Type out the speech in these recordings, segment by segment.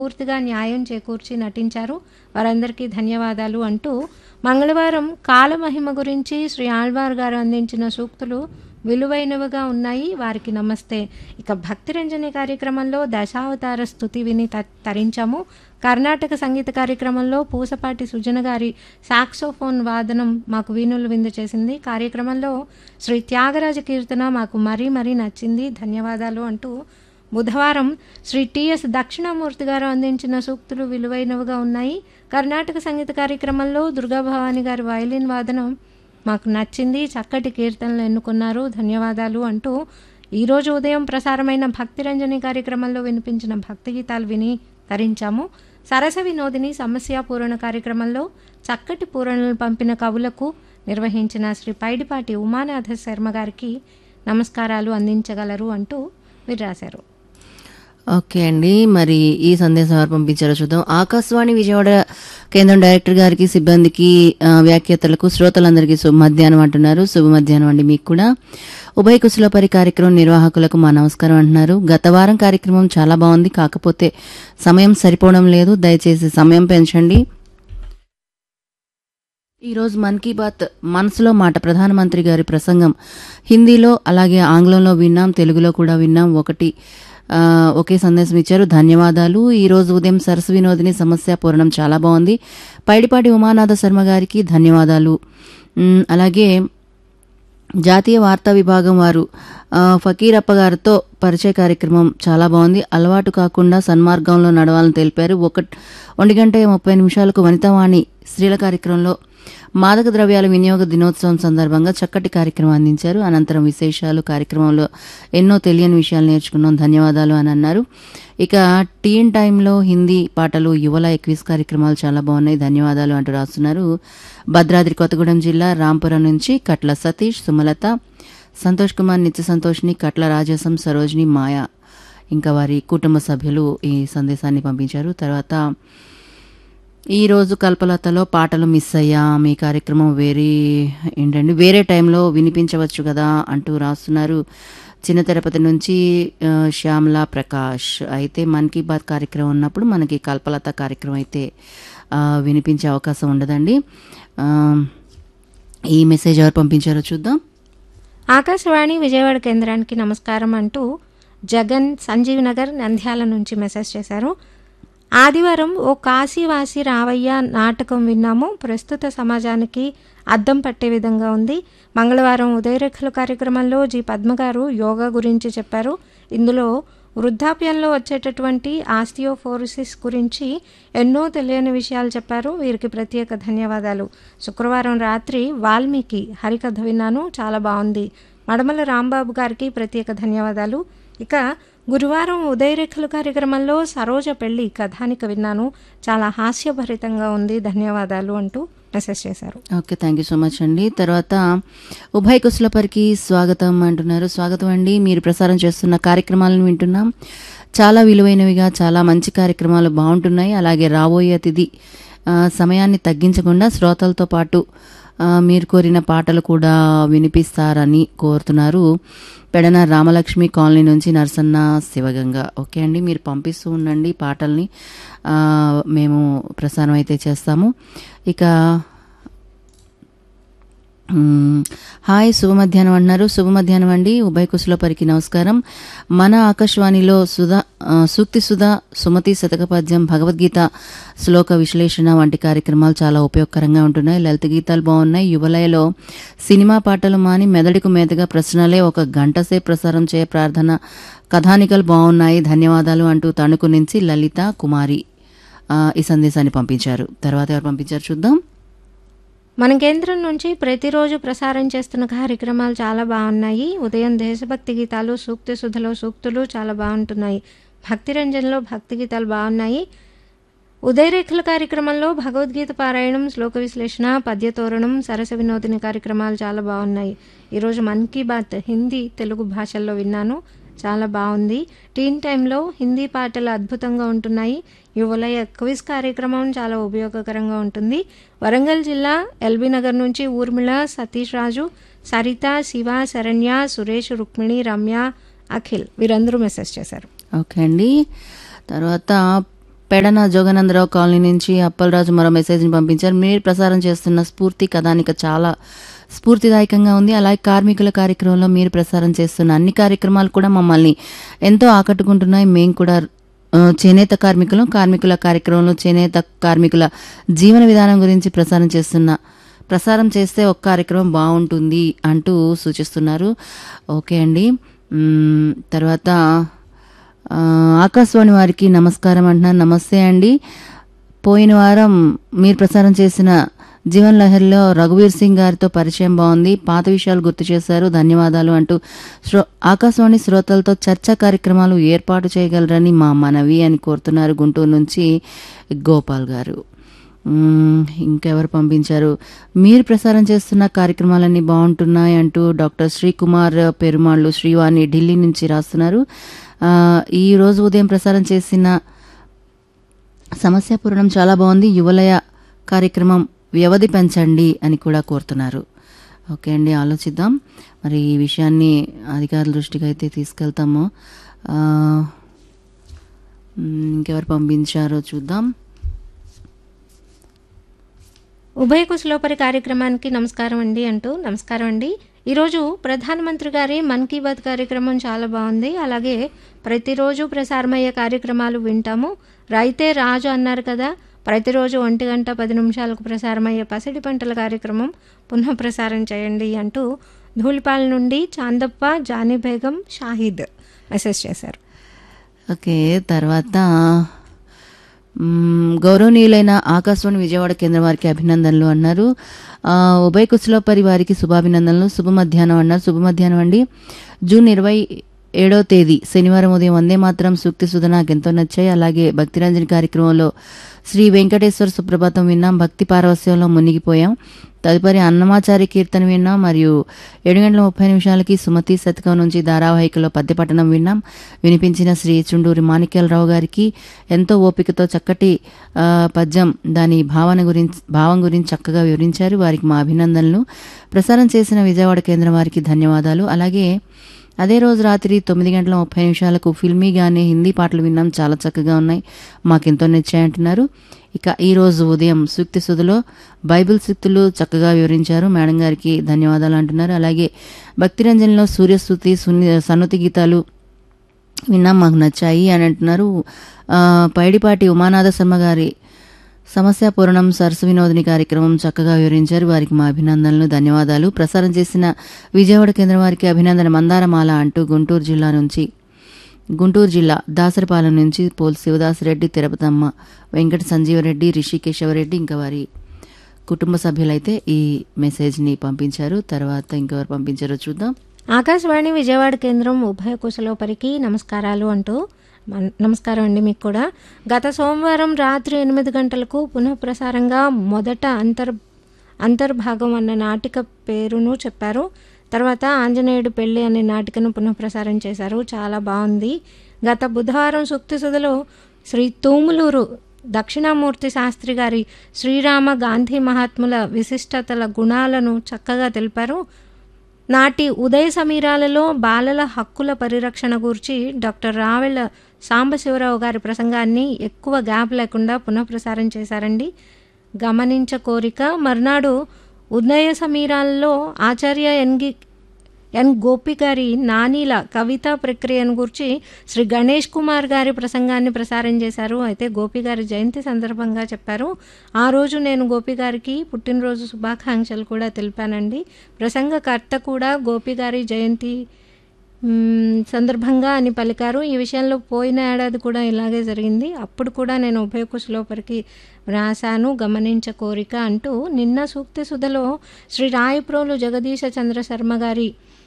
పూర్తిగా న్యాయం చేకూర్చి నటించారు వారందరికీ ధన్యవాదాలు అంటూ మంగళవారం కాలమహిమ గురించి శ్రీ ఆళ్వార్ గారు అందించిన సూక్తులు విలువైనవిగా ఉన్నాయి వారికి నమస్తే ఇక భక్తిరంజని కార్యక్రమంలో దశావతార స్థుతి విని త- తరించాము కర్ణాటక సంగీత కార్యక్రమంలో పూసపాటి సుజన గారి సాక్సోఫోన్ వాదనం మాకు వీణులు విందు చేసింది కార్యక్రమంలో శ్రీ త్యాగరాజ కీర్తన మాకు మరీ మరీ నచ్చింది ధన్యవాదాలు అంటూ బుధవారం శ్రీ టిఎస్ దక్షిణామూర్తి గారు అందించిన సూక్తులు విలువైనవిగా ఉన్నాయి కర్ణాటక సంగీత కార్యక్రమంలో దుర్గాభవాని గారి వయలిన్ వాదనం మాకు నచ్చింది చక్కటి కీర్తనలు ఎన్నుకున్నారు ధన్యవాదాలు అంటూ ఈరోజు ఉదయం ప్రసారమైన భక్తిరంజని కార్యక్రమంలో వినిపించిన భక్తి గీతాలు విని తరించాము సరస వినోదిని సమస్య పూరణ కార్యక్రమంలో చక్కటి పూరణలు పంపిన కవులకు నిర్వహించిన శ్రీ పైడిపాటి ఉమానాథ శర్మ గారికి నమస్కారాలు అందించగలరు అంటూ మీరు రాశారు ఓకే అండి మరి ఈ సందేశం ఎవరు పంపించారో చూద్దాం ఆకాశవాణి విజయవాడ కేంద్రం డైరెక్టర్ గారికి సిబ్బందికి ఆ, వ్యాఖ్యాతలకు శ్రోతలందరికీ శుభ మధ్యాహ్నం అంటున్నారు శుభ మధ్యాహ్నం అండి మీకు కూడా ఉభయ కుశలపరి కార్యక్రమం నిర్వాహకులకు మా నమస్కారం అంటున్నారు గత వారం కార్యక్రమం చాలా బాగుంది కాకపోతే సమయం సరిపోవడం లేదు దయచేసి సమయం పెంచండి ఈరోజు మన్ కీ బాత్ మనసులో మాట ప్రధానమంత్రి గారి ప్రసంగం హిందీలో అలాగే ఆంగ్లంలో విన్నాం తెలుగులో కూడా విన్నాం ఒకటి ఆ, ఒకే సందేశం ఇచ్చారు ధన్యవాదాలు ఈ రోజు ఉదయం సరస్సు వినోదిని సమస్య పూరణం చాలా బాగుంది పైడిపాటి ఉమానాథ శర్మ గారికి ధన్యవాదాలు ఉమ్, అలాగే జాతీయ వార్తా విభాగం వారు ఆ, ఫకీరప్ప గారితో పరిచయ కార్యక్రమం చాలా బాగుంది అలవాటు కాకుండా సన్మార్గంలో నడవాలని తెలిపారు ఒక ఒంటి గంట ముప్పై నిమిషాలకు వనితావాణి స్త్రీల కార్యక్రమంలో మాదక ద్రవ్యాల వినియోగ దినోత్సవం సందర్భంగా చక్కటి కార్యక్రమం అందించారు అనంతరం విశేషాలు కార్యక్రమంలో ఎన్నో తెలియని విషయాలు నేర్చుకున్నాం ధన్యవాదాలు అని అన్నారు ఇక టీన్ టైంలో హిందీ పాటలు యువల ఎక్విస్ కార్యక్రమాలు చాలా బాగున్నాయి ధన్యవాదాలు అంటూ రాస్తున్నారు భద్రాద్రి కొత్తగూడెం జిల్లా రాంపురం నుంచి కట్ల సతీష్ సుమలత సంతోష్ కుమార్ నిత్య సంతోష్ని కట్ల రాజసం సరోజిని మాయ ఇంకా వారి కుటుంబ సభ్యులు ఈ సందేశాన్ని పంపించారు తర్వాత ఈ రోజు కల్పలతలో పాటలు మిస్ అయ్యా మీ కార్యక్రమం వేరే ఏంటండి వేరే టైంలో వినిపించవచ్చు కదా అంటూ రాస్తున్నారు చిన్న తిరుపతి నుంచి ఆ, శ్యామల ప్రకాష్ అయితే మన్ కీ బాత్ కార్యక్రమం ఉన్నప్పుడు మనకి కల్పలత కార్యక్రమం అయితే ఆ, వినిపించే అవకాశం ఉండదండి ఆ, ఈ మెసేజ్ ఎవరు పంపించారో చూద్దాం ఆకాశవాణి విజయవాడ కేంద్రానికి నమస్కారం అంటూ జగన్ సంజీవ్ నగర్ నంద్యాల నుంచి మెసేజ్ చేశారు ఆదివారం ఓ కాశీవాసి రావయ్య నాటకం విన్నాము ప్రస్తుత సమాజానికి అద్దం పట్టే విధంగా ఉంది మంగళవారం ఉదయరేఖల కార్యక్రమంలో జి పద్మ గారు యోగా గురించి చెప్పారు ఇందులో వృద్ధాప్యంలో వచ్చేటటువంటి ఆస్టియోఫోరోసిస్ గురించి ఎన్నో తెలియని విషయాలు చెప్పారు వీరికి ప్రత్యేక ధన్యవాదాలు శుక్రవారం రాత్రి వాల్మీకి హరికథ విన్నాను చాలా బాగుంది మడమల రాంబాబు గారికి ప్రత్యేక ధన్యవాదాలు ఇక గురువారం ఉదయరేఖలు కార్యక్రమంలో సరోజ పెళ్లి కథానిక విన్నాను చాలా హాస్యభరితంగా ఉంది ధన్యవాదాలు అంటూ మెసేజ్ చేశారు okay thank you so much అండి తర్వాత ఉభయ కుశలపరికి స్వాగతం అంటున్నారు స్వాగతం అండి మీరు ప్రసారం చేస్తున్న కార్యక్రమాలను వింటున్నాం చాలా విలువైనవిగా చాలా మంచి కార్యక్రమాలు బాగుంటున్నాయి అలాగే రాబోయే అతిథి ఆ, సమయాన్ని తగ్గించకుండా శ్రోతలతో పాటు ఆ, మీరు కోరిన పాటలు కూడా వినిపిస్తారని కోరుతున్నారు పెడన రామలక్ష్మి కాలనీ నుంచి నరసన్న శివగంగ ఓకే అండి మీరు పంపిస్తూ ఉండండి పాటల్ని ఆ, మేము ప్రసారం అయితే చేస్తాము ఇక మ్మ్. హాయ్ శుభ మధ్యాహ్నం అన్నారు శుభ మధ్యాహ్నం అండి ఉభయ కుశలపరికి నమస్కారం మన ఆకాశవాణిలో సుధా ఆ, సూక్తి సుధా సుమతి శతకపద్యం భగవద్గీత శ్లోక విశ్లేషణ వంటి కార్యక్రమాలు చాలా ఉపయోగకరంగా ఉంటున్నాయి లలిత గీతాలు బాగున్నాయి యువలయలో సినిమా పాటలు మాని మెదడుకు మేతగా ప్రశ్నలే ఒక గంట సేపు ప్రసారం చేయ ప్రార్థన కథానికలు బాగున్నాయి ధన్యవాదాలు అంటూ తణుకు నుంచి లలిత కుమారి ఆ, ఈ సందేశాన్ని పంపించారు తర్వాత ఎవరు పంపించారు చూద్దాం మన కేంద్రం నుంచి ప్రతిరోజు ప్రసారం చేస్తున్న కార్యక్రమాలు చాలా బాగున్నాయి ఉదయం దేశభక్తి గీతాలు సూక్తి సుధలో సూక్తులు చాలా బాగుంటున్నాయి భక్తి రంజన్లో భక్తి గీతాలు బాగున్నాయి ఉదయరేఖల కార్యక్రమంలో భగవద్గీత పారాయణం శ్లోక విశ్లేషణ పద్యతోరణం సరస వినోదిని కార్యక్రమాలు చాలా బాగున్నాయి ఈరోజు మన్ కీ బాత్ హిందీ తెలుగు భాషల్లో విన్నాను చాలా బాగుంది టీన్ టైంలో హిందీ పాటలు అద్భుతంగా ఉంటున్నాయి యువలయ క్విజ్ కార్యక్రమం చాలా ఉపయోగకరంగా ఉంటుంది వరంగల్ జిల్లా ఎల్బీ నగర్ నుంచి ఊర్మిళ సతీష్ రాజు సరిత శివ శరణ్య సురేష్ రుక్మిణి రమ్య అఖిల్ వీరందరూ మెసేజ్ చేశారు ఓకే అండి తర్వాత పెడన జోగనందరావు కాలనీ నుంచి అప్పలరాజు మరో మెసేజ్ని పంపించారు మీరు ప్రసారం చేస్తున్న స్ఫూర్తి కథానిక చాలా స్ఫూర్తిదాయకంగా ఉంది అలాగే కార్మికుల కార్యక్రమంలో మీరు ప్రసారం చేస్తున్న అన్ని కార్యక్రమాలు కూడా మమ్మల్ని ఎంతో ఆకట్టుకుంటున్నాయి మేము కూడా ఆ, చేనేత కార్మికులు కార్మికుల కార్యక్రమంలో చేనేత కార్మికుల జీవన విధానం గురించి ప్రసారం చేస్తున్న ప్రసారం చేస్తే ఒక కార్యక్రమం బాగుంటుంది అంటూ సూచిస్తున్నారు ఓకే అండి మ్మ్, తర్వాత ఆ, ఆకాశవాణి వారికి నమస్కారం అంటున్నారు నమస్తే అండి పోయిన వారం మీరు ప్రసారం చేసిన జీవన్ లహరిలో రఘువీర్ సింగ్ గారితో పరిచయం బాగుంది పాత విషయాలు గుర్తు చేశారు ధన్యవాదాలు అంటూ శ్రో ఆకాశవాణి శ్రోతలతో చర్చా కార్యక్రమాలు ఏర్పాటు చేయగలరని మా మనవి అని కోరుతున్నారు గుంటూరు నుంచి గోపాల్ గారు మ్మ్, ఇంకెవరు పంపించారు మీరు ప్రసారం చేస్తున్న కార్యక్రమాలన్నీ బాగుంటున్నాయి అంటూ డాక్టర్ శ్రీకుమార్ పెరుమాళ్ళు శ్రీవాణి ఢిల్లీ నుంచి రాస్తున్నారు ఆ, ఈ రోజు ఉదయం ప్రసారం చేసిన సమస్య పూరణం చాలా బాగుంది యువలయ కార్యక్రమం వ్యవధి పెంచండి అని కూడా కోరుతున్నారు ఓకే అండి ఆలోచిద్దాం మరి ఈ విషయాన్ని అధికారుల దృష్టికి అయితే తీసుకెళ్తాము ఆ, మ్, ఇంకెవరు పంపించారో చూద్దాం ఉభయ కుశలోపరి కార్యక్రమానికి నమస్కారం అండి అంటూ నమస్కారం అండి ఈరోజు ప్రధానమంత్రి గారి మన్ కీ బాత్ కార్యక్రమం చాలా బాగుంది అలాగే ప్రతిరోజు ప్రసారమయ్యే కార్యక్రమాలు వింటాము రైతే రాజు అన్నారు కదా ప్రతిరోజు ఒంటి గంట పది నిమిషాలకు ప్రసారమయ్యే పసిడి పంటల కార్యక్రమం పునః ప్రసారం చేయండి అంటూ ధూళిపాల నుండి చాందప్ప జానీ బేగం షాహిద్ మెసేజ్ చేశారు ఓకే తర్వాత మ్మ్, గౌరవనీయులైన ఆకాశవాణి విజయవాడ కేంద్రం వారికి అభినందనలు అన్నారు ఆ, ఉభయ కుశలోపరి వారికి శుభాభినందనలు శుభ మధ్యాహ్నం అన్నారు శుభ మధ్యాహ్నం అండి జూన్ ఇరవై ఏడో తేదీ శనివారం ఉదయం వందే మాత్రం సూక్తి సుధ నాకు ఎంతో నచ్చాయి అలాగే భక్తిరంజని కార్యక్రమంలో శ్రీ వెంకటేశ్వర సుప్రభాతం విన్నాం భక్తి పారవస్యంలో మునిగిపోయాం తదుపరి అన్నమాచారి కీర్తన విన్నాం మరియు ఏడు గంటల ముప్పై నిమిషాలకి సుమతి శతకం నుంచి ధారావాహికలో పద్యపట్టణం విన్నాం వినిపించిన శ్రీ చుండూరి మాణిక్యాలరావు గారికి ఎంతో ఓపికతో చక్కటి ఆ, పద్యం దాని భావన గురించి భావం గురించి చక్కగా వివరించారు వారికి మా అభినందనలు ప్రసారం చేసిన విజయవాడ కేంద్రం వారికి ధన్యవాదాలు అలాగే అదే రోజు రాత్రి తొమ్మిది గంటల ముప్పై నిమిషాలకు ఫిల్మీగానే హిందీ పాటలు విన్నాం చాలా చక్కగా ఉన్నాయి మాకెంతో నచ్చాయంటున్నారు ఇక ఈ రోజు ఉదయం సూక్తి సుధలో బైబిల్ సూక్తులు చక్కగా వివరించారు మేడం గారికి ధన్యవాదాలు అంటున్నారు అలాగే భక్తిరంజన్లో సూర్యస్థుతి సున్ని సన్నుతి గీతాలు విన్నాం మాకు నచ్చాయి అని అంటున్నారు ఆ, పైడిపాటి ఉమానాథ శర్మ గారి సమస్య పూరణం సరస్సు వినోదిని కార్యక్రమం చక్కగా వివరించారు వారికి మా అభినందనలు ధన్యవాదాలు ప్రసారం చేసిన విజయవాడ కేంద్రం వారికి అభినందన మందారమాల అంటూ గుంటూరు జిల్లా నుంచి గుంటూరు జిల్లా దాసరిపాలెం నుంచి పోల్ శివదాసరెడ్డి తిరుపతమ్మ వెంకట సంజీవరెడ్డి రిషికేశవరెడ్డి ఇంకా వారి కుటుంబ సభ్యులైతే ఈ మెసేజ్ని పంపించారు తర్వాత ఇంకెవరు పంపించారో చూద్దాం ఆకాశవాణి విజయవాడ కేంద్రం ఉభయ కుశలోపరికి నమస్కారాలు అంటూ మన- నమస్కారం అండి మీకు కూడా గత సోమవారం రాత్రి ఎనిమిది గంటలకు పునఃప్రసారంగా మొదట అంతర్ అంతర్భాగం అన్న నాటిక పేరును చెప్పారు తర్వాత ఆంజనేయుడు పెళ్ళి అనే నాటికను పునఃప్రసారం చేశారు చాలా బాగుంది గత బుధవారం సూక్తి సుధలో శ్రీ తూములూరు దక్షిణామూర్తి శాస్త్రి గారి శ్రీరామ గాంధీ మహాత్ముల విశిష్టతల గుణాలను చక్కగా తెలిపారు నాటి ఉదయ సమీరాలలో బాలల హక్కుల పరిరక్షణ గురించి డాక్టర్ రావెల సాంబశివరావు గారి ప్రసంగాన్ని ఎక్కువ గ్యాప్ లేకుండా పునఃప్రసారం చేశారండి గమనించ కోరిక మర్నాడు ఉదయ సమీరాలలో ఆచార్య ఎన్గి ఎన్ గోపి గారి నానీల కవితా ప్రక్రియను గురించి శ్రీ గణేష్ కుమార్ గారి ప్రసంగాన్ని ప్రసారం చేశారు అయితే గోపి గారి జయంతి సందర్భంగా చెప్పారు ఆ రోజు నేను గోపి గారికి పుట్టినరోజు శుభాకాంక్షలు కూడా తెలిపానండి ప్రసంగకర్త కూడా గోపి గారి జయంతి మ్మ్, సందర్భంగా అని పలికారు ఈ విషయంలో పోయిన ఏడాది కూడా ఇలాగే జరిగింది అప్పుడు కూడా నేను ఉభయ కుశలోపరికి వ్రాసాను గమనించ కోరిక అంటూ నిన్న సూక్తి సుధలో శ్రీ రాయప్రోలు జగదీశ చంద్ర శర్మ గారి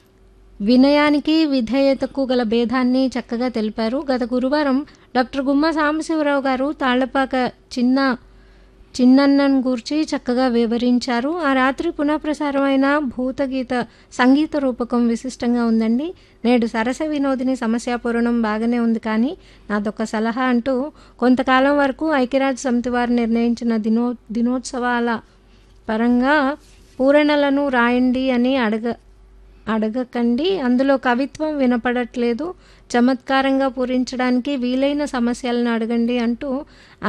వినయానికి విధేయతకు గల భేదాన్ని చక్కగా తెలిపారు గత గురువారం డాక్టర్ గుమ్మ సాంబశివరావు గారు తాళ్లపాక చిన్న చిన్నన్నను గూర్చి చక్కగా వివరించారు ఆ రాత్రి పునఃప్రసారమైన భూతగీత సంగీత రూపకం విశిష్టంగా ఉందండి నేడు సరస వినోదిని సమస్యాపూరణం బాగానే ఉంది కానీ నాదొక సలహా అంటూ కొంతకాలం వరకు ఐక్యరాజ్య సమితి వారు నిర్ణయించిన దినో దినోత్సవాల పరంగా పూరణలను రాయండి అని అడగ అడగకండి అందులో కవిత్వం వినపడట్లేదు చమత్కారంగా పూరించడానికి వీలైన సమస్యలను అడగండి అంటూ